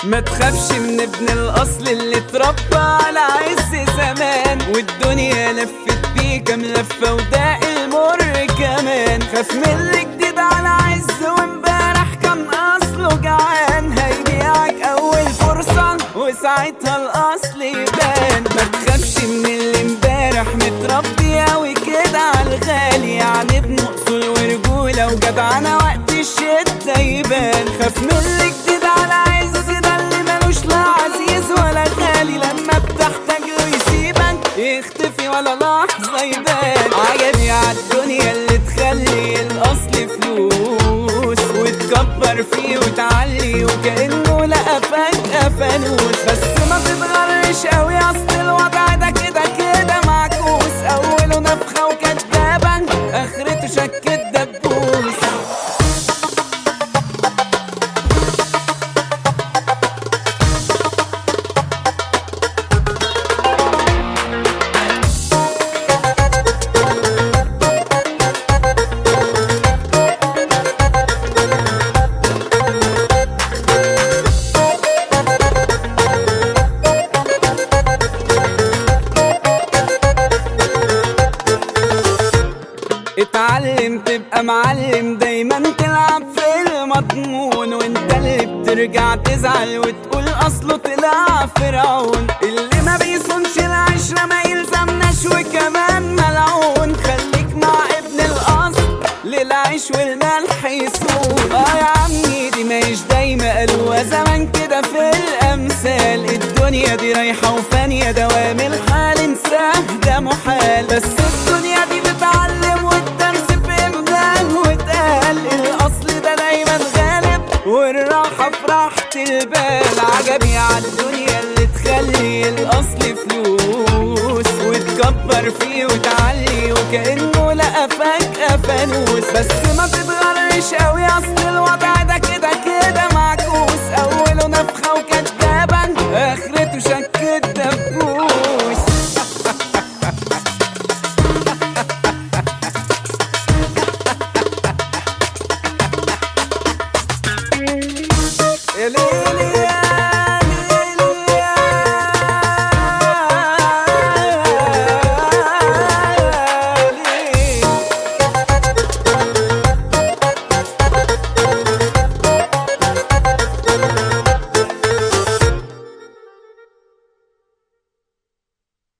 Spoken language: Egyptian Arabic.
ما تخافش من ابن الاصل اللي اتربى على عز زمان والدنيا لفت بيه كام لفه وده المر كمان خاف من اللي جديد على عز وامبارح كان اصله جعان هيبيعك اول فرصه وساعتها الاصل يبان ما تخافش من اللي امبارح متربي اوي كده على الغالي يعني ابن اصول ورجوله وجدعنه وقت الشده يبان خاف من اللي جديد على عز ده اللي ملوش لا عزيز ولا غالي لما بتحتاج له يسيبك يختفي ولا لحظه يبان عجبي عالدنيا اللي تخلي الاصل فلوس وتكبر فيه وتعلي وكانه لقى فجاه فانوس بس ما تتغرش قوي اصل الوضع ده كده كده معكوس اوله نفخه وكدابه اخرته شك الدبوس اتعلم تبقى معلم دايما تلعب في المضمون وانت اللي بترجع تزعل وتقول اصله طلع فرعون اللي ما بيصونش العشرة ما يلزمناش وكمان ملعون خليك مع ابن الاصل للعيش والملح يسوق اه يا عمي دي ماهيش دايما قالوا زمان كده في الامثال الدنيا دي رايحة وفانية دوام الحال انساه ده محال بس الدنيا دي بتعلم والدرس في امداه واتقال الاصل ده دايما غالب والراحة في راحة البال عجبي عالدنيا اللي تخلي الاصل فلوس وتكبر فيه وتعلي وكأنه لقى فجأة فانوس بس ما تتغرش قوي اصل